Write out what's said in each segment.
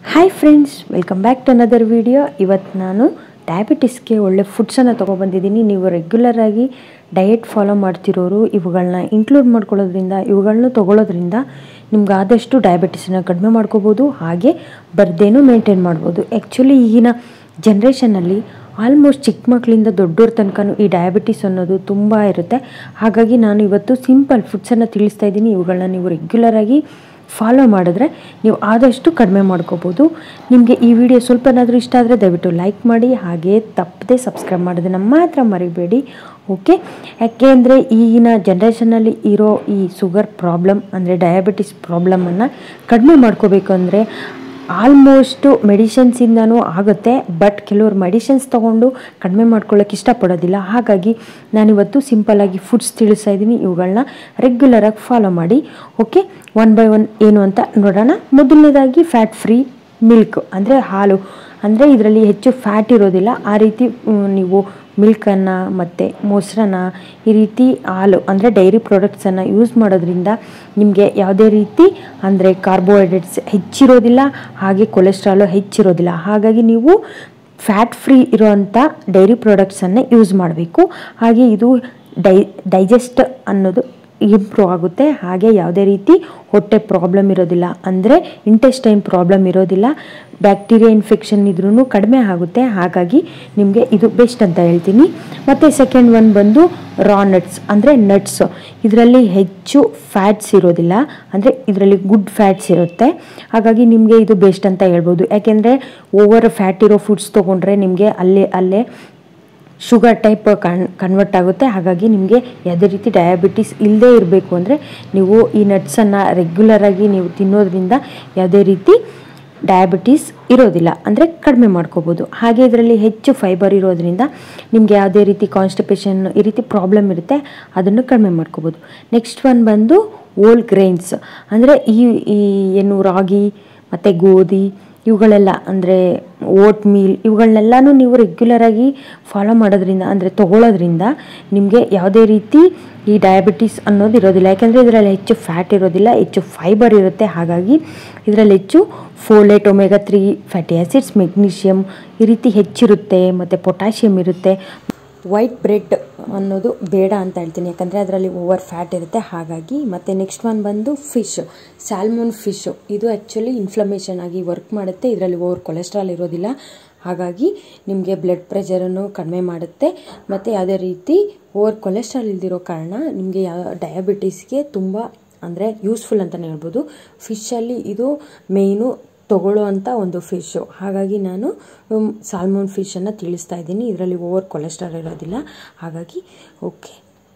hi friends welcome back to another video ಇವತ್ತು ನಾನು ಡಯಾಬಿಟಿಸ್ಗೆ ಒಳ್ಳೆ ಫುಡ್ಸನ್ನು ತೊಗೊಬಂದಿದ್ದೀನಿ ನೀವು ರೆಗ್ಯುಲರ್ ಆಗಿ ಡಯೆಟ್ ಫಾಲೋ ಮಾಡ್ತಿರೋರು ಇವುಗಳನ್ನ ಇನ್ಕ್ಲೂಡ್ ಮಾಡ್ಕೊಳ್ಳೋದ್ರಿಂದ ಇವುಗಳನ್ನ ತೊಗೊಳೋದ್ರಿಂದ ನಿಮ್ಗೆ ಆದಷ್ಟು ಡಯಾಬಿಟಿಸನ್ನ ಕಡಿಮೆ ಮಾಡ್ಕೋಬೋದು ಹಾಗೆ ಬರ್ದೇನೂ ಮೇಂಟೈನ್ ಮಾಡ್ಬೋದು ಆ್ಯಕ್ಚುಲಿ ಈಗಿನ ಜನ್ರೇಷನಲ್ಲಿ ಆಲ್ಮೋಸ್ಟ್ ಚಿಕ್ಕ ಮಕ್ಕಳಿಂದ ದೊಡ್ಡವ್ರ ತನಕನೂ ಈ ಡಯಾಬಿಟಿಸ್ ಅನ್ನೋದು ತುಂಬ ಇರುತ್ತೆ ಹಾಗಾಗಿ ನಾನು ಇವತ್ತು ಸಿಂಪಲ್ ಫುಡ್ಸನ್ನು ತಿಳಿಸ್ತಾ ಇದ್ದೀನಿ ಇವುಗಳನ್ನ ನೀವು ರೆಗ್ಯುಲರಾಗಿ ಫಾಲೋ ಮಾಡಿದ್ರೆ ನೀವು ಆದಷ್ಟು ಕಡಿಮೆ ಮಾಡ್ಕೋಬೋದು ನಿಮಗೆ ಈ ವಿಡಿಯೋ ಸ್ವಲ್ಪನಾದರೂ ಇಷ್ಟ ಆದರೆ ದಯವಿಟ್ಟು ಲೈಕ್ ಮಾಡಿ ಹಾಗೆ ತಪ್ಪದೆ ಸಬ್ಸ್ಕ್ರೈಬ್ ಮಾಡೋದನ್ನು ಮಾತ್ರ ಮರಿಬೇಡಿ ಓಕೆ ಯಾಕೆ ಅಂದರೆ ಈಗಿನ ಜನ್ರೇಷನಲ್ಲಿ ಇರೋ ಈ ಶುಗರ್ ಪ್ರಾಬ್ಲಮ್ ಅಂದರೆ ಡಯಾಬಿಟಿಸ್ ಪ್ರಾಬ್ಲಮನ್ನು ಕಡಿಮೆ ಮಾಡ್ಕೋಬೇಕು ಅಂದರೆ ಆಲ್ಮೋಸ್ಟು ಮೆಡಿಷನ್ಸಿಂದನೂ ಆಗುತ್ತೆ ಬಟ್ ಕೆಲವರು ಮೆಡಿಷನ್ಸ್ ತೊಗೊಂಡು ಕಡಿಮೆ ಮಾಡ್ಕೊಳ್ಳೋಕೆ ಇಷ್ಟಪಡೋದಿಲ್ಲ ಹಾಗಾಗಿ ನಾನಿವತ್ತು ಸಿಂಪಲ್ಲಾಗಿ ಫುಡ್ಸ್ ತಿಳಿಸ್ತಾ ಇದ್ದೀನಿ ಇವುಗಳನ್ನ ರೆಗ್ಯುಲರಾಗಿ ಫಾಲೋ ಮಾಡಿ ಓಕೆ ಒನ್ ಬೈ ಒನ್ ಏನು ಅಂತ ನೋಡೋಣ ಮೊದಲನೇದಾಗಿ ಫ್ಯಾಟ್ ಫ್ರೀ ಮಿಲ್ಕ್ ಅಂದರೆ ಹಾಲು ಅಂದರೆ ಇದರಲ್ಲಿ ಹೆಚ್ಚು ಫ್ಯಾಟ್ ಇರೋದಿಲ್ಲ ಆ ರೀತಿ ಮ್, ನೀವು ಮಿಲ್ಕನ್ನು ಮತ್ತು ಮೊಸರನ್ನ ಈ ರೀತಿ ಹಾಲು ಅಂದರೆ ಡೈರಿ ಪ್ರಾಡಕ್ಟ್ಸನ್ನು ಯೂಸ್ ಮಾಡೋದ್ರಿಂದ ನಿಮಗೆ ಯಾವುದೇ ರೀತಿ ಅಂದರೆ ಕಾರ್ಬೋಹೈಡ್ರೇಟ್ಸ್ ಹೆಚ್ಚಿರೋದಿಲ್ಲ ಹಾಗೆ ಕೊಲೆಸ್ಟ್ರಾಲು ಹೆಚ್ಚಿರೋದಿಲ್ಲ ಹಾಗಾಗಿ ನೀವು ಫ್ಯಾಟ್ ಫ್ರೀ ಇರೋವಂಥ ಡೈರಿ ಪ್ರಾಡಕ್ಟ್ಸನ್ನೇ ಯೂಸ್ ಮಾಡಬೇಕು ಹಾಗೆ ಇದು ಡೈ ಡೈಜೆಸ್ಟ್ ಅನ್ನೋದು ಇಂಪ್ರೂವ್ ಆಗುತ್ತೆ ಹಾಗೆ ಯಾವುದೇ ರೀತಿ ಹೊಟ್ಟೆ ಪ್ರಾಬ್ಲಮ್ ಇರೋದಿಲ್ಲ ಅಂದರೆ ಇಂಟೆಸ್ಟೈನ್ ಪ್ರಾಬ್ಲಮ್ ಇರೋದಿಲ್ಲ ಬ್ಯಾಕ್ಟೀರಿಯಾ ಇನ್ಫೆಕ್ಷನ್ ಇದ್ರೂ ಕಡಿಮೆ ಆಗುತ್ತೆ ಹಾಗಾಗಿ ನಿಮಗೆ ಇದು ಬೆಸ್ಟ್ ಅಂತ ಹೇಳ್ತೀನಿ ಮತ್ತು ಸೆಕೆಂಡ್ ಒನ್ ಬಂದು ರಾ ನಟ್ಸ್ ಅಂದರೆ ನಟ್ಸ್ ಇದರಲ್ಲಿ ಹೆಚ್ಚು ಫ್ಯಾಟ್ಸ್ ಇರೋದಿಲ್ಲ ಅಂದರೆ ಇದರಲ್ಲಿ ಗುಡ್ ಫ್ಯಾಟ್ಸ್ ಇರುತ್ತೆ ಹಾಗಾಗಿ ನಿಮಗೆ ಇದು ಬೆಸ್ಟ್ ಅಂತ ಹೇಳ್ಬೋದು ಯಾಕೆಂದರೆ ಓವರ್ ಫ್ಯಾಟ್ ಇರೋ ಫುಡ್ಸ್ ತೊಗೊಂಡ್ರೆ ನಿಮಗೆ ಅಲ್ಲೇ ಅಲ್ಲೇ ಶುಗರ್ ಟೈಪ್ ಕನ್ ಕನ್ವರ್ಟ್ ಆಗುತ್ತೆ ಹಾಗಾಗಿ ನಿಮಗೆ ಯಾವುದೇ ರೀತಿ ಡಯಾಬಿಟಿಸ್ ಇಲ್ಲದೇ ಇರಬೇಕು ಅಂದರೆ ನೀವು ಈ ನಟ್ಸನ್ನು ರೆಗ್ಯುಲರಾಗಿ ನೀವು ತಿನ್ನೋದ್ರಿಂದ ಯಾವುದೇ ರೀತಿ ಡಯಾಬಿಟಿಸ್ ಇರೋದಿಲ್ಲ ಅಂದರೆ ಕಡಿಮೆ ಮಾಡ್ಕೋಬೋದು ಹಾಗೆ ಇದರಲ್ಲಿ ಹೆಚ್ಚು ಫೈಬರ್ ಇರೋದ್ರಿಂದ ನಿಮಗೆ ಯಾವುದೇ ರೀತಿ ಕಾನ್ಸ್ಟಿಪೇಷನ್ ಈ ರೀತಿ ಪ್ರಾಬ್ಲಮ್ ಇರುತ್ತೆ ಅದನ್ನು ಕಡಿಮೆ ಮಾಡ್ಕೋಬೋದು ನೆಕ್ಸ್ಟ್ ಒನ್ ಬಂದು ಓಲ್ ಗ್ರೈನ್ಸ್ ಅಂದರೆ ಈ ಈ ಏನು ರಾಗಿ ಮತ್ತು ಗೋಧಿ ಇವುಗಳೆಲ್ಲ ಅಂದರೆ ಓಟ್ ಮೀಲ್ ಇವುಗಳನ್ನೆಲ್ಲನೂ ನೀವು ರೆಗ್ಯುಲರಾಗಿ ಫಾಲೋ ಮಾಡೋದ್ರಿಂದ ಅಂದರೆ ತೊಗೊಳೋದ್ರಿಂದ ನಿಮಗೆ ಯಾವುದೇ ರೀತಿ ಈ ಡಯಾಬಿಟಿಸ್ ಅನ್ನೋದು ಇರೋದಿಲ್ಲ ಯಾಕೆಂದರೆ ಇದರಲ್ಲಿ ಹೆಚ್ಚು ಫ್ಯಾಟ್ ಇರೋದಿಲ್ಲ ಹೆಚ್ಚು ಫೈಬರ್ ಇರುತ್ತೆ ಹಾಗಾಗಿ ಇದರಲ್ಲಿ ಹೆಚ್ಚು folate omega three fatty acids magnesium ಈ ರೀತಿ ಹೆಚ್ಚಿರುತ್ತೆ ಮತ್ತು ಪೊಟ್ಯಾಷಿಯಮ್ ಇರುತ್ತೆ ವೈಟ್ ಬ್ರೆಡ್ ಅನ್ನೋದು ಬೇಡ ಅಂತ ಹೇಳ್ತೀನಿ ಯಾಕಂದರೆ ಅದರಲ್ಲಿ ಓವರ್ ಫ್ಯಾಟ್ ಇರುತ್ತೆ ಹಾಗಾಗಿ ಮತ್ತು ನೆಕ್ಸ್ಟ್ ಒನ್ ಬಂದು ಫಿಶ್ ಸ್ಯಾಲ್ಮೋನ್ ಫಿಶ್ ಇದು ಆ್ಯಕ್ಚುಲಿ ಇನ್ಫ್ಲಮೇಷನ್ ಆಗಿ ವರ್ಕ್ ಮಾಡುತ್ತೆ ಇದರಲ್ಲಿ ಓವರ್ ಕೊಲೆಸ್ಟ್ರಾಲ್ ಇರೋದಿಲ್ಲ ಹಾಗಾಗಿ ನಿಮಗೆ ಬ್ಲಡ್ ಪ್ರೆಷರನ್ನು ಕಡಿಮೆ ಮಾಡುತ್ತೆ ಮತ್ತು ಯಾವುದೇ ರೀತಿ ಓವರ್ ಕೊಲೆಸ್ಟ್ರಾಲ್ ಇಲ್ದಿರೋ ಕಾರಣ ನಿಮಗೆ ಯಾವ ಡಯಾಬಿಟಿಸ್ಗೆ ತುಂಬ ಅಂದರೆ ಯೂಸ್ಫುಲ್ ಅಂತಲೇ ಹೇಳ್ಬೋದು ಫಿಶಲ್ಲಿ ಇದು ಮೇಯ್ನು ತಗೊಳ್ಳುವಂಥ ಒಂದು ಫಿಶ್ಶು ಹಾಗಾಗಿ ನಾನು ಸಾಲ್ಮೋನ್ ಫಿಶನ್ನು ತಿಳಿಸ್ತಾ ಇದ್ದೀನಿ ಇದರಲ್ಲಿ ಓವರ್ ಕೊಲೆಸ್ಟ್ರಾಲ್ ಇರೋದಿಲ್ಲ ಹಾಗಾಗಿ ಓಕೆ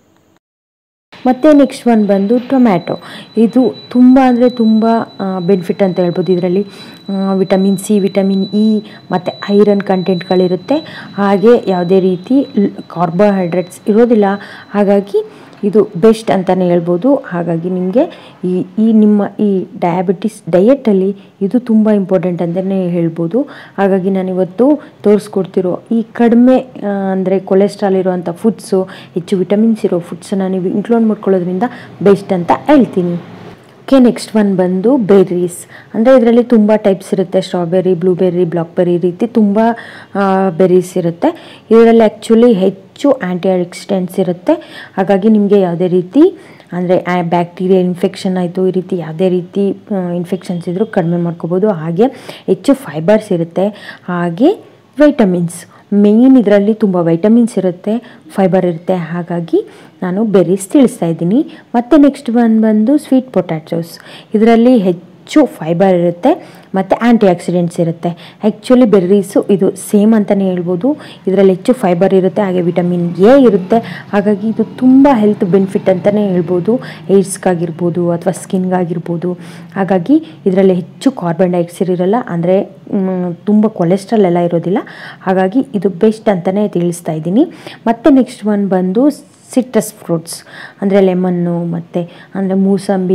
ಮತ್ತು ನೆಕ್ಸ್ಟ್ ಒನ್ ಬಂದು ಟೊಮ್ಯಾಟೊ ಇದು ತುಂಬ ಅಂದರೆ ತುಂಬ ಬೆನಿಫಿಟ್ ಅಂತ ಹೇಳ್ಬೋದು ಇದರಲ್ಲಿ ವಿಟಮಿನ್ ಸಿ ವಿಟಮಿನ್ ಇ ಮತ್ತು ಐರನ್ ಕಂಟೆಂಟ್ಗಳಿರುತ್ತೆ ಹಾಗೆ ಯಾವುದೇ ರೀತಿ ಕಾರ್ಬೋಹೈಡ್ರೇಟ್ಸ್ ಇರೋದಿಲ್ಲ ಹಾಗಾಗಿ ಇದು ಬೆಸ್ಟ್ ಅಂತಲೇ ಹೇಳ್ಬೋದು ಹಾಗಾಗಿ ನಿಮಗೆ ಈ ಈ ನಿಮ್ಮ ಈ ಡಯಾಬಿಟಿಸ್ ಡಯೆಟಲ್ಲಿ ಇದು ತುಂಬ ಇಂಪಾರ್ಟೆಂಟ್ ಅಂತಲೇ ಹೇಳ್ಬೋದು ಹಾಗಾಗಿ ನಾನಿವತ್ತು ತೋರಿಸ್ಕೊಡ್ತಿರೋ ಈ ಕಡಿಮೆ ಅಂದರೆ ಕೊಲೆಸ್ಟ್ರಾಲ್ ಇರುವಂಥ ಫುಡ್ಸು ಹೆಚ್ಚು ವಿಟಮಿನ್ಸ್ ಇರೋ ಫುಡ್ಸನ್ನು ನೀವು ಇನ್ಕ್ಲೂಡ್ ಮಾಡ್ಕೊಳ್ಳೋದ್ರಿಂದ ಬೆಸ್ಟ್ ಅಂತ ಹೇಳ್ತೀನಿ ಓಕೆ ನೆಕ್ಸ್ಟ್ ಒನ್ ಬಂದು ಬೆರ್ರೀಸ್ ಅಂದರೆ ಇದರಲ್ಲಿ ತುಂಬ ಟೈಪ್ಸ್ ಇರುತ್ತೆ ಸ್ಟ್ರಾಬೆರಿ ಬ್ಲೂಬೆರ್ರಿ ಬ್ಲಾಕ್ಬೆರಿ ಈ ರೀತಿ ತುಂಬ ಬೆರೀಸ್ ಇರುತ್ತೆ ಇದರಲ್ಲಿ ಆ್ಯಕ್ಚುಲಿ ಹೆಚ್ಚು ಆ್ಯಂಟಿ ಆಕ್ಸಿಡೆಂಟ್ಸ್ ಇರುತ್ತೆ ಹಾಗಾಗಿ ನಿಮಗೆ ಯಾವುದೇ ರೀತಿ ಅಂದರೆ ಬ್ಯಾಕ್ಟೀರಿಯಾ ಇನ್ಫೆಕ್ಷನ್ ಆಯಿತು ಈ ರೀತಿ ಯಾವುದೇ ರೀತಿ ಇನ್ಫೆಕ್ಷನ್ಸ್ ಇದ್ದರೂ ಕಡಿಮೆ ಮಾಡ್ಕೋಬೋದು ಹಾಗೆ ಹೆಚ್ಚು ಫೈಬರ್ಸ್ ಇರುತ್ತೆ ಹಾಗೆ ವೈಟಮಿನ್ಸ್ ಮೇಯ್ನ್ ಇದರಲ್ಲಿ ತುಂಬ ವೈಟಮಿನ್ಸ್ ಇರುತ್ತೆ ಫೈಬರ್ ಇರುತ್ತೆ ಹಾಗಾಗಿ ನಾನು ಬೆರೀಸ್ ತಿಳಿಸ್ತಾ ಇದ್ದೀನಿ ಮತ್ತು ನೆಕ್ಸ್ಟ್ ಒನ್ ಬಂದು ಸ್ವೀಟ್ ಪೊಟ್ಯಾಟೋಸ್ ಇದರಲ್ಲಿ ಹೆಚ್ಚು ಫೈಬರ್ ಇರುತ್ತೆ ಮತ್ತು ಆ್ಯಂಟಿ ಆಕ್ಸಿಡೆಂಟ್ಸ್ ಇರುತ್ತೆ ಆ್ಯಕ್ಚುಲಿ ಬೆರ್ರೀಸು ಇದು ಸೇಮ್ ಅಂತಲೇ ಹೇಳ್ಬೋದು ಇದರಲ್ಲಿ ಹೆಚ್ಚು ಫೈಬರ್ ಇರುತ್ತೆ ಹಾಗೆ ವಿಟಮಿನ್ ಎ ಇರುತ್ತೆ ಹಾಗಾಗಿ ಇದು ತುಂಬ ಹೆಲ್ತ್ ಬೆನಿಫಿಟ್ ಅಂತಲೇ ಹೇಳ್ಬೋದು ಏಡ್ಸ್ಗಾಗಿರ್ಬೋದು ಅಥವಾ ಸ್ಕಿನ್ಗಾಗಿರ್ಬೋದು ಹಾಗಾಗಿ ಇದರಲ್ಲಿ ಹೆಚ್ಚು ಕಾರ್ಬನ್ ಡೈಆಕ್ಸೈಡ್ ಇರಲ್ಲ ಅಂದರೆ ತುಂಬ ಕೊಲೆಸ್ಟ್ರಾಲ್ ಎಲ್ಲ ಇರೋದಿಲ್ಲ ಹಾಗಾಗಿ ಇದು ಬೆಸ್ಟ್ ಅಂತಲೇ ತಿಳಿಸ್ತಾ ಇದ್ದೀನಿ ಮತ್ತು ನೆಕ್ಸ್ಟ್ ಒನ್ ಬಂದು ಸಿಟ್ರಸ್ ಫ್ರೂಟ್ಸ್ ಅಂದರೆ ಲೆಮನ್ನು ಮತ್ತು ಅಂದರೆ ಮೂಸಂಬಿ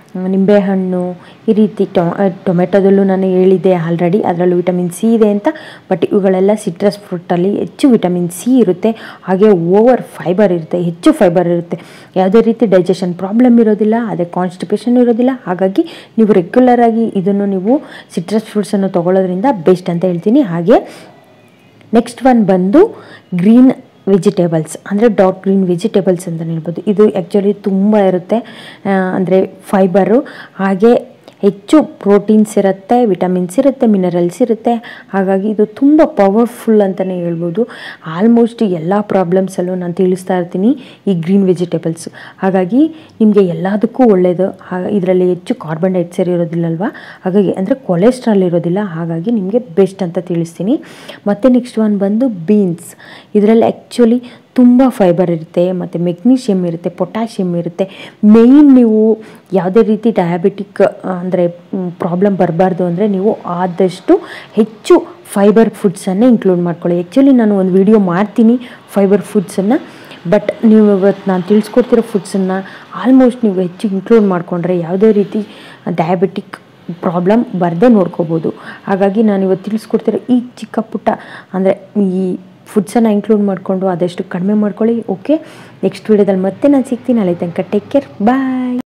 ನಿಂಬೆಹಣ್ಣು ಈ ರೀತಿ ಟೊ ಟೊಮೆಟೊದಲ್ಲೂ ನಾನು ಹೇಳಿದ್ದೆ ಆಲ್ರೆಡಿ ಅದರಲ್ಲೂ ವಿಟಮಿನ್ ಸಿ ಇದೆ ಅಂತ ಬಟ್ ಇವುಗಳೆಲ್ಲ ಸಿಟ್ರಸ್ ಫ್ರೂಟಲ್ಲಿ ಹೆಚ್ಚು ವಿಟಮಿನ್ ಸಿ ಇರುತ್ತೆ ಹಾಗೆ ಓವರ್ ಫೈಬರ್ ಇರುತ್ತೆ ಹೆಚ್ಚು ಫೈಬರ್ ಇರುತ್ತೆ ಯಾವುದೇ ರೀತಿ ಡೈಜೆಷನ್ ಪ್ರಾಬ್ಲಮ್ ಇರೋದಿಲ್ಲ ಅದೇ ಕಾನ್ಸ್ಟಿಪೇಷನ್ ಇರೋದಿಲ್ಲ ಹಾಗಾಗಿ ನೀವು ರೆಗ್ಯುಲರ್ ಆಗಿ ಇದನ್ನು ನೀವು ಸಿಟ್ರಸ್ ಫ್ರೂಟ್ಸನ್ನು ತೊಗೊಳ್ಳೋದ್ರಿಂದ ಬೆಸ್ಟ್ ಅಂತ ಹೇಳ್ತೀನಿ ಹಾಗೆ ನೆಕ್ಸ್ಟ್ ಒನ್ ಬಂದು ಗ್ರೀನ್ ವೆಜಿಟೇಬಲ್ಸ್ ಅಂದರೆ ಡಾರ್ಕ್ ಗ್ರೀನ್ ವೆಜಿಟೇಬಲ್ಸ್ ಅಂತ ಹೇಳ್ಬೋದು ಇದು ಆ್ಯಕ್ಚುಲಿ ತುಂಬ ಇರುತ್ತೆ ಅಂದರೆ ಫೈಬರು ಹಾಗೆ ಹೆಚ್ಚು ಪ್ರೋಟೀನ್ಸ್ ಇರುತ್ತೆ ವಿಟಮಿನ್ಸ್ ಇರುತ್ತೆ ಮಿನರಲ್ಸ್ ಇರುತ್ತೆ ಹಾಗಾಗಿ ಇದು ತುಂಬ ಪವರ್ಫುಲ್ ಅಂತಲೇ ಹೇಳ್ಬೋದು ಆಲ್ಮೋಸ್ಟ್ ಎಲ್ಲ ಪ್ರಾಬ್ಲಮ್ಸಲ್ಲೂ ನಾನು ತಿಳಿಸ್ತಾ ಇರ್ತೀನಿ ಈ ಗ್ರೀನ್ ವೆಜಿಟೇಬಲ್ಸ್ ಹಾಗಾಗಿ ನಿಮಗೆ ಎಲ್ಲದಕ್ಕೂ ಒಳ್ಳೆಯದು ಇದರಲ್ಲಿ ಹೆಚ್ಚು ಕಾರ್ಬನ್ ಡೈಆಕ್ಸೈಡ್ ಇರೋದಿಲ್ಲಲ್ವ ಹಾಗಾಗಿ ಅಂದರೆ ಕೊಲೆಸ್ಟ್ರಾಲ್ ಇರೋದಿಲ್ಲ ಹಾಗಾಗಿ ನಿಮಗೆ ಬೆಸ್ಟ್ ಅಂತ ತಿಳಿಸ್ತೀನಿ ಮತ್ತು ನೆಕ್ಸ್ಟ್ ಒನ್ ಬಂದು ಬೀನ್ಸ್ ಇದರಲ್ಲಿ ಆ್ಯಕ್ಚುಲಿ ತುಂಬ ಫೈಬರ್ ಇರುತ್ತೆ ಮತ್ತು ಮೆಗ್ನೀಷಿಯಮ್ ಇರುತ್ತೆ ಪೊಟ್ಯಾಷಿಯಮ್ ಇರುತ್ತೆ ಮೇಯ್ನ್ ನೀವು ಯಾವುದೇ ರೀತಿ ಡಯಾಬಿಟಿಕ್ ಅಂದರೆ ಪ್ರಾಬ್ಲಮ್ ಬರಬಾರ್ದು ಅಂದರೆ ನೀವು ಆದಷ್ಟು ಹೆಚ್ಚು ಫೈಬರ್ ಫುಡ್ಸನ್ನೇ ಇನ್ಕ್ಲೂಡ್ ಮಾಡ್ಕೊಳ್ಳಿ ಆ್ಯಕ್ಚುಲಿ ನಾನು ಒಂದು ವಿಡಿಯೋ ಮಾಡ್ತೀನಿ ಫೈಬರ್ ಫುಡ್ಸನ್ನು ಬಟ್ ನೀವು ಇವತ್ತು ನಾನು ತಿಳಿಸ್ಕೊಡ್ತಿರೋ ಫುಡ್ಸನ್ನು ಆಲ್ಮೋಸ್ಟ್ ನೀವು ಹೆಚ್ಚು ಇನ್ಕ್ಲೂಡ್ ಮಾಡಿಕೊಂಡ್ರೆ ಯಾವುದೇ ರೀತಿ ಡಯಾಬಿಟಿಕ್ ಪ್ರಾಬ್ಲಮ್ ಬರದೇ ನೋಡ್ಕೋಬೋದು ಹಾಗಾಗಿ ನಾನು ಇವತ್ತು ತಿಳಿಸ್ಕೊಡ್ತಿರೋ ಈ ಚಿಕ್ಕ ಪುಟ್ಟ ಅಂದರೆ ಈ ಫುಡ್ಸನ್ನು ಇನ್ಕ್ಲೂಡ್ ಮಾಡಿಕೊಂಡು ಆದಷ್ಟು ಕಡಿಮೆ ಮಾಡ್ಕೊಳ್ಳಿ ಓಕೆ ನೆಕ್ಸ್ಟ್ ವೀಡಿಯೋದಲ್ಲಿ ಮತ್ತೆ ನಾನು ಸಿಗ್ತೀನಿ ಅಲ್ಲಿ ತನಕ ಟೇಕ್ ಕೇರ್ ಬಾಯ್